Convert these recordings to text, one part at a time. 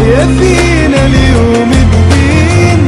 وباقية فينا ليوم الدين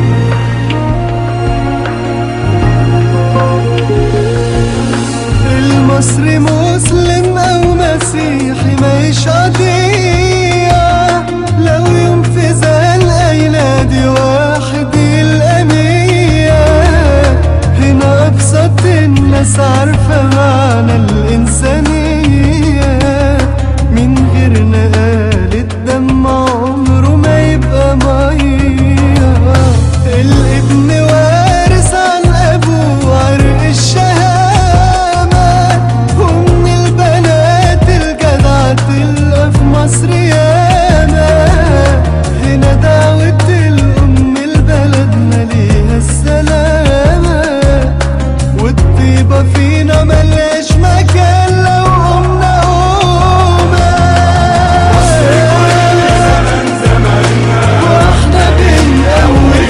المصري مسلم او مسيحي مش قضية لو يوم في زال ايلادي واحد الامية هنا ابسط الناس عارفة معنى الانسانية من غير نقال الدم عمره ما يبقى مية الابن وارث عن ابوه عرق الشهامة ومن البنات الجدعة تلقى في مصر ياما هنا دعوة الأم لبلدنا ليها السلامة والطيبة فينا ملهاش مكان لو قمنا قومة واحنا بنقوي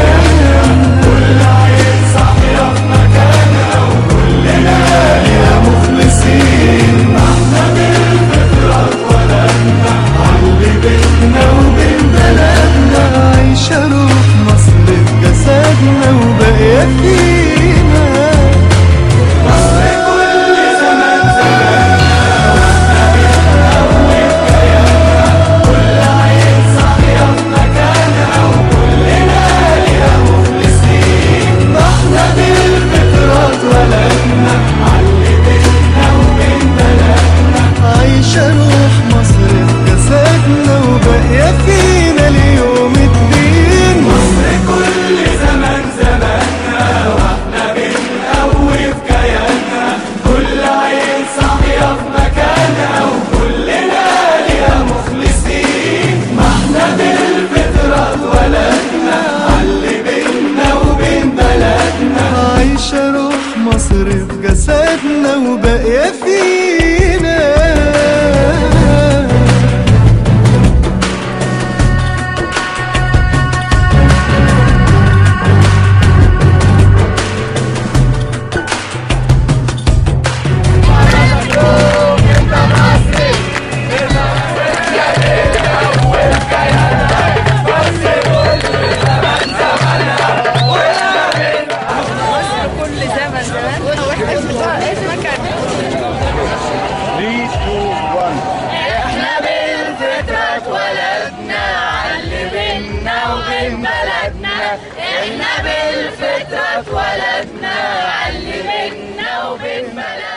مخلصين احنا بالفطرة اتولدنا علي بيتنا وبين بلدنا عايشة روح مصر في جسدنا وباقية فينا مصر كل زمان احنا بالفطرة اتولدنا علي بيتنا وبين بلدنا عايشة روح مصر في جسدنا وباقية فينا ليوم الدين مصر كل زمان زماننا واحنا بنقوي في كياننا كل عين صاحية في مكانها وكلنا ليها مخلصين ما احنا بالفطرة اتولدنا علي بينا وبين بلدنا عايشة روح مصر في جسدنا وباقية فينا كل زمن زمان واحنا في اسمك احنا بالفطرة اتولدنا علي بينا وبين بلدنا احنا بالفطرة اتولدنا علي بينا وبين بلدنا